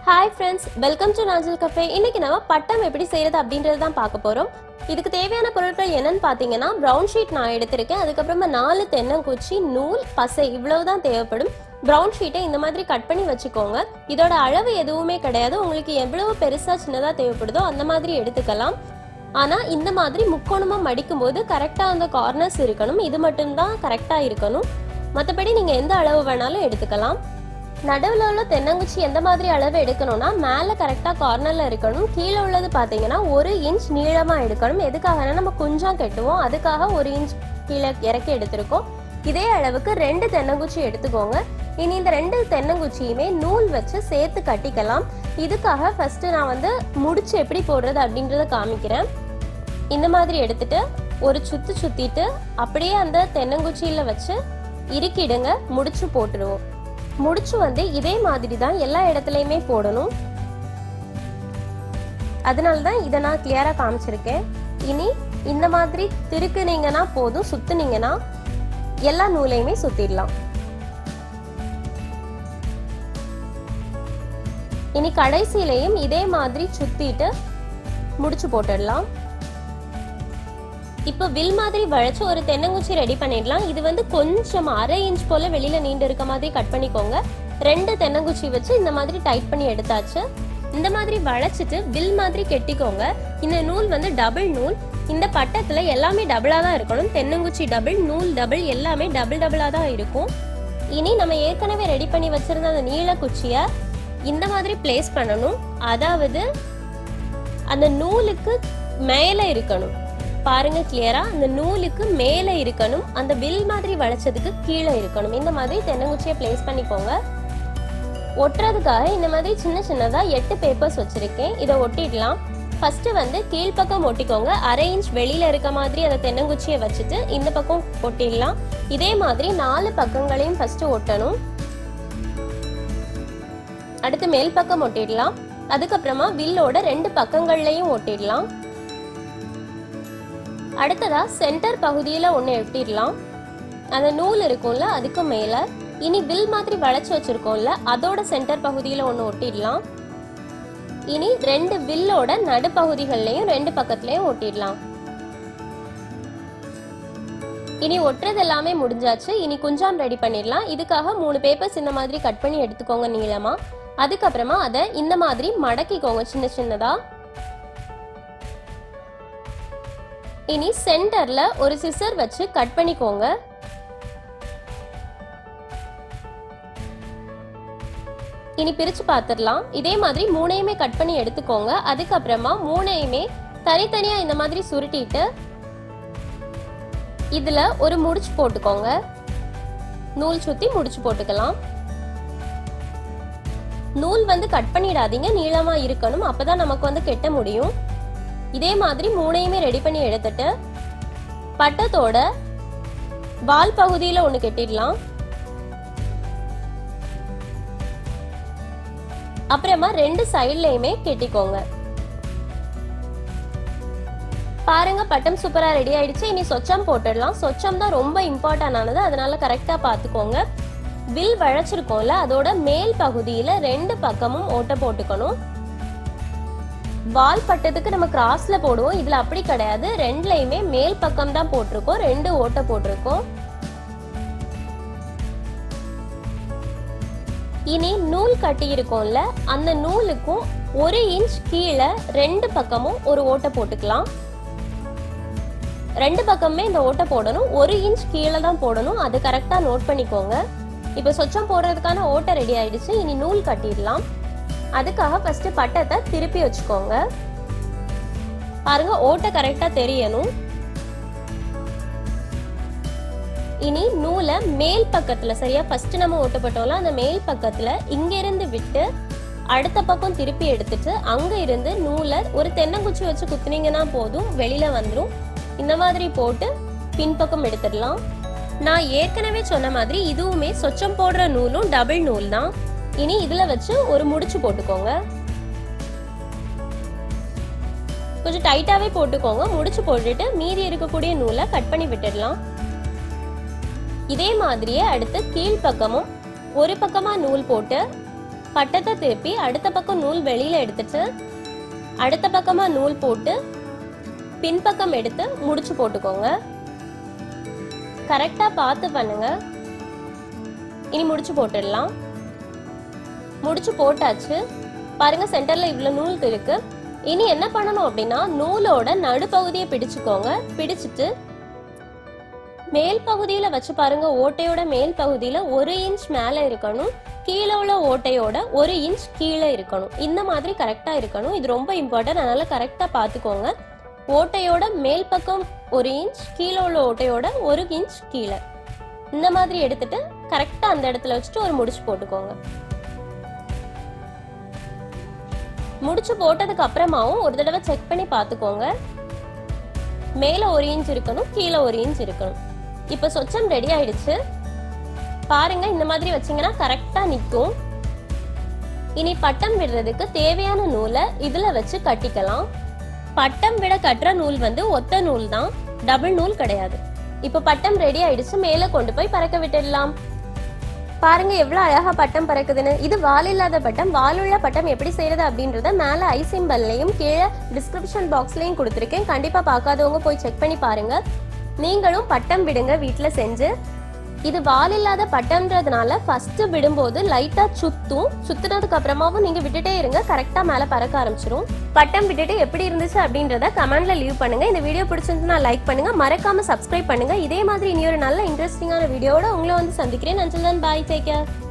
hi friends welcome to நாஜல் cafe இன்னைக்கு நம்ம பட்டம் எப்படி செய்யறது அப்படின்றது தான் பார்க்க போறோம் இதுக்கு தேவையான பொருட்கள் என்னன்னு பார்த்தீங்கன்னா ப்ரௌன் ஷீட் நான் எடுத்திருக்கேன் அதுக்கப்புறமா நாலு தென்னங்குச்சி நூல் பசை இவ்வளவுதான் தேவைப்படும் ப்ரௌன் ஷீட்டை இந்த மாதிரி கட் பண்ணி வச்சுக்கோங்க இதோட அளவு எதுவுமே கிடையாது உங்களுக்கு எவ்வளவு பெருசா சின்னதா தேவைப்படுதோ அந்த மாதிரி எடுத்துக்கலாம் ஆனா இந்த மாதிரி முக்கோணமா மடிக்கும் போது கரெக்டா அந்த கார்னர்ஸ் இருக்கணும் இது மட்டும்தான் கரெக்டா இருக்கணும் மற்றபடி நீங்க எந்த அளவு வேணாலும் எடுத்துக்கலாம் நடுவில் உள்ள தென்னங்குச்சி எந்த மாதிரி அளவு எடுக்கணும்னா மேலே கரெக்டாக கார்னரில் இருக்கணும் கீழே உள்ளது பார்த்தீங்கன்னா ஒரு இன்ச் நீளமாக எடுக்கணும் எதுக்காகனா நம்ம குஞ்சம் கட்டுவோம் அதுக்காக ஒரு இன்ச் கீழே இறக்கி எடுத்திருக்கோம் இதே அளவுக்கு ரெண்டு தென்னங்குச்சி எடுத்துக்கோங்க இனி இந்த ரெண்டு தென்னங்குச்சியுமே நூல் வச்சு சேர்த்து கட்டிக்கலாம் இதுக்காக ஃபர்ஸ்ட் நான் வந்து முடிச்சு எப்படி போடுறது அப்படின்றத காமிக்கிறேன் இந்த மாதிரி எடுத்துட்டு ஒரு சுத்து சுத்திட்டு அப்படியே அந்த தென்னங்குச்சியில வச்சு இறுக்கிடுங்க முடிச்சு போட்டுருவோம் முடிச்சு வந்து இதே மாதிரி தான் எல்லா இடத்துலையுமே போடணும் அதனால தான் இதை நான் கிளியரா காமிச்சிருக்கேன் இனி இந்த மாதிரி திருக்குனீங்கன்னா போதும் சுத்துனீங்கன்னா எல்லா நூலையுமே சுத்திடலாம் இனி கடைசியிலையும் இதே மாதிரி சுத்திட்டு முடிச்சு போட்டுடலாம் இப்போ வில் மாதிரி வளைச்சு ஒரு தென்னங்குச்சி ரெடி பண்ணிடலாம் இது வந்து கொஞ்சம் அரை இன்ச் போல வெளியில நீண்டு இருக்க மாதிரி கட் பண்ணிக்கோங்க ரெண்டு தென்னங்குச்சி வச்சு இந்த மாதிரி டைட் பண்ணி எடுத்தாச்சு இந்த மாதிரி வளைச்சிட்டு வில் மாதிரி கெட்டிக்கோங்க இந்த நூல் வந்து டபுள் நூல் இந்த பட்டத்துல எல்லாமே டபுளா தான் இருக்கணும் தென்னங்குச்சி டபுள் நூல் டபுள் எல்லாமே டபுள் டபுளா தான் இருக்கும் இனி நம்ம ஏற்கனவே ரெடி பண்ணி வச்சிருந்த அந்த நீள குச்சியை இந்த மாதிரி பிளேஸ் பண்ணணும் அதாவது அந்த நூலுக்கு மேலே இருக்கணும் பாருங்க கிளியரா அந்த நூலுக்கு மேலே இருக்கணும் அந்த வில் மாதிரி வளைச்சதுக்கு கீழே இருக்கணும் இந்த மாதிரி தென்னங்குச்சியை பிளேஸ் பண்ணிக்கோங்க ஒட்டுறதுக்காக இந்த மாதிரி சின்ன சின்னதா எட்டு பேப்பர்ஸ் வச்சிருக்கேன் இதை ஒட்டிடலாம் ஃபர்ஸ்ட் வந்து கீழ்ப்பக்கம் ஒட்டிக்கோங்க அரை இன்ச் வெளியில இருக்க மாதிரி அந்த தென்னங்குச்சியை வச்சுட்டு இந்த பக்கம் ஒட்டிடலாம் இதே மாதிரி நாலு பக்கங்களையும் ஃபர்ஸ்ட் ஒட்டணும் அடுத்து மேல் பக்கம் ஒட்டிடலாம் அதுக்கப்புறமா வில்லோட ரெண்டு பக்கங்கள்லையும் ஒட்டிடலாம் அடுத்ததா சென்டர் பகுதியில் ஒன்று ஒட்டிடலாம் அந்த நூல் இருக்கும்ல அதுக்கு மேலே இனி வில் மாதிரி வளைச்சு வச்சிருக்கோம்ல அதோட சென்டர் பகுதியில் ஒன்று ஒட்டிடலாம் இனி ரெண்டு வில்லோட நடுப்பகுதிகள்லையும் ரெண்டு பக்கத்துலையும் ஒட்டிடலாம் இனி ஒட்டுறது எல்லாமே முடிஞ்சாச்சு இனி குஞ்சாம் ரெடி பண்ணிடலாம் இதுக்காக மூணு பேப்பர்ஸ் இந்த மாதிரி கட் பண்ணி எடுத்துக்கோங்க நீளமா அதுக்கப்புறமா அதை இந்த மாதிரி மடக்கிக்கோங்க சின்ன சின்னதா இனி சென்டர்ல ஒரு சிசர் வச்சு கட் பண்ணிக்கோங்க இனி பிரிச்சு பார்த்துடலாம் இதே மாதிரி மூணையுமே கட் பண்ணி எடுத்துக்கோங்க அதுக்கப்புறமா மூணையுமே தனித்தனியா இந்த மாதிரி சுருட்டிட்டு இதுல ஒரு முடிச்சு போட்டுக்கோங்க நூல் சுத்தி முடிச்சு போட்டுக்கலாம் நூல் வந்து கட் பண்ணிடாதீங்க நீளமா இருக்கணும் அப்பதான் நமக்கு வந்து கெட்ட முடியும் இதே மாதிரி மூணையுமே ரெடி பண்ணி எடுத்துட்டு பட்டத்தோட வால் பகுதியில ஒண்ணு கெட்டிடலாம் அப்புறமா ரெண்டு சைட்லயுமே கெட்டிக்கோங்க பாருங்க பட்டம் சூப்பரா ரெடி ஆயிடுச்சு இனி சொச்சம் போட்டுடலாம் சொச்சம் தான் ரொம்ப இம்பார்ட்டன் ஆனது அதனால கரெக்டா பாத்துக்கோங்க வில் வளைச்சிருக்கோம்ல அதோட மேல் பகுதியில ரெண்டு பக்கமும் ஓட்ட போட்டுக்கணும் வால் பட்டத்துக்கு நம்ம கிராஸ்ல போடுவோம் இதுல அப்படி கிடையாது ரெண்டுலயுமே மேல் பக்கம் தான் போட்டிருக்கோம் ரெண்டு ஓட்ட போட்டிருக்கோம் இனி நூல் கட்டி இருக்கோம்ல அந்த நூலுக்கும் ஒரு இன்ச் கீழே ரெண்டு பக்கமும் ஒரு ஓட்டை போட்டுக்கலாம் ரெண்டு பக்கமே இந்த ஓட்டை போடணும் ஒரு இன்ச் கீழே தான் போடணும் அது கரெக்டா நோட் பண்ணிக்கோங்க இப்போ சொச்சம் போடுறதுக்கான ஓட்டை ரெடி ஆயிடுச்சு இனி நூல் கட்டிடலாம் அதுக்காக ஃபர்ஸ்ட் பட்டத்தை திருப்பி வச்சுக்கோங்க பாருங்க ஓட்டை கரெக்டா தெரியணும் இனி நூலை மேல் பக்கத்துல சரியா ஃபர்ஸ்ட் நம்ம ஓட்டப்பட்டோம்ல அந்த மேல் பக்கத்துல இங்க இருந்து விட்டு அடுத்த பக்கம் திருப்பி எடுத்துட்டு அங்க இருந்து நூலை ஒரு தென்னங்குச்சி வச்சு குத்துனீங்கன்னா போதும் வெளியில வந்துடும் இந்த மாதிரி போட்டு பின்பக்கம் எடுத்துடலாம் நான் ஏற்கனவே சொன்ன மாதிரி இதுவுமே சொச்சம் போடுற நூலும் டபுள் நூல் தான் இனி இதுல வச்சு ஒரு முடிச்சு போட்டுக்கோங்க கொஞ்சம் டைட்டாவே போட்டுக்கோங்க முடிச்சு போட்டுட்டு மீதி இருக்கக்கூடிய நூலை கட் பண்ணி விட்டுடலாம் இதே மாதிரியே அடுத்து கீழ்ப்பக்கமும் ஒரு பக்கமா நூல் போட்டு பட்டத்தை திருப்பி அடுத்த பக்கம் நூல் வெளியில எடுத்துட்டு அடுத்த பக்கமா நூல் போட்டு பின்பக்கம் எடுத்து முடிச்சு போட்டுக்கோங்க கரெக்டா பார்த்து பண்ணுங்க இனி முடிச்சு போட்டுடலாம் முடிச்சு போட்டாச்சு பாருங்க சென்டர்ல இவ்வளவு நூல் இருக்கு இனி என்ன பண்ணணும் அப்படின்னா நூலோட நடுப்பகுதியை பிடிச்சுக்கோங்க பிடிச்சிட்டு மேல் பகுதியில வச்சு பாருங்க ஓட்டையோட மேல் பகுதியில ஒரு இன்ச் மேல இருக்கணும் கீழே உள்ள ஓட்டையோட ஒரு இன்ச் கீழே இருக்கணும் இந்த மாதிரி கரெக்டா இருக்கணும் இது ரொம்ப இம்பார்ட்டன்ட் அதனால கரெக்டா பாத்துக்கோங்க ஓட்டையோட மேல் பக்கம் ஒரு இன்ச் கீழே உள்ள ஓட்டையோட ஒரு இன்ச் கீழே இந்த மாதிரி எடுத்துட்டு கரெக்டா அந்த இடத்துல வச்சுட்டு ஒரு முடிச்சு போட்டுக்கோங்க முடிச்சு போட்டதுக்கு அப்புறமாவும் ஒரு தடவை செக் பண்ணி பார்த்துக்கோங்க மேல ஒரு இன்ச் இருக்கணும் கீழே ஒரு இன்ச் இருக்கணும் இப்போ சொச்சம் ரெடி ஆயிடுச்சு பாருங்க இந்த மாதிரி வச்சீங்கன்னா கரெக்டா நிற்கும் இனி பட்டம் விடுறதுக்கு தேவையான நூலை இதுல வச்சு கட்டிக்கலாம் பட்டம் விட கட்டுற நூல் வந்து ஒத்த நூல் தான் டபுள் நூல் கிடையாது இப்போ பட்டம் ரெடி ஆயிடுச்சு மேல கொண்டு போய் பறக்க விட்டுடலாம் பாருங்க எவ்வளவு அழகா பட்டம் பறக்குதுன்னு இது வால் இல்லாத பட்டம் வாலுள்ள பட்டம் எப்படி செய்யறது அப்படின்றத மேல ஐ சிம்பல்லையும் கீழே டிஸ்கிரிப்ஷன் பாக்ஸ்லயும் கொடுத்துருக்கேன் கண்டிப்பா பார்க்காதவங்க போய் செக் பண்ணி பாருங்க நீங்களும் பட்டம் விடுங்க வீட்ல செஞ்சு இது வால் இல்லாத பட்டம்ன்றதுனால ஃபர்ஸ்ட் விடும்போது லைட்டா சுத்தும் சுத்துனதுக்கு அப்புறமாவும் நீங்க விட்டுட்டே இருங்க கரெக்டா மேல பறக்க ஆரம்பிச்சிரும் பட்டம் விட்டுட்டு எப்படி இருந்துச்சு அப்படின்றத கமெண்ட்ல லீவ் பண்ணுங்க இந்த வீடியோ பிடிச்சிருந்துச்சுன்னா லைக் பண்ணுங்க மறக்காம சப்ஸ்கிரைப் பண்ணுங்க இதே மாதிரி இனி ஒரு நல்ல இன்ட்ரெஸ்டிங்கான வீடியோவோட உங்களை வந்து சந்திக்கிறேன் அஞ்சல் பாய் டேக் கேர்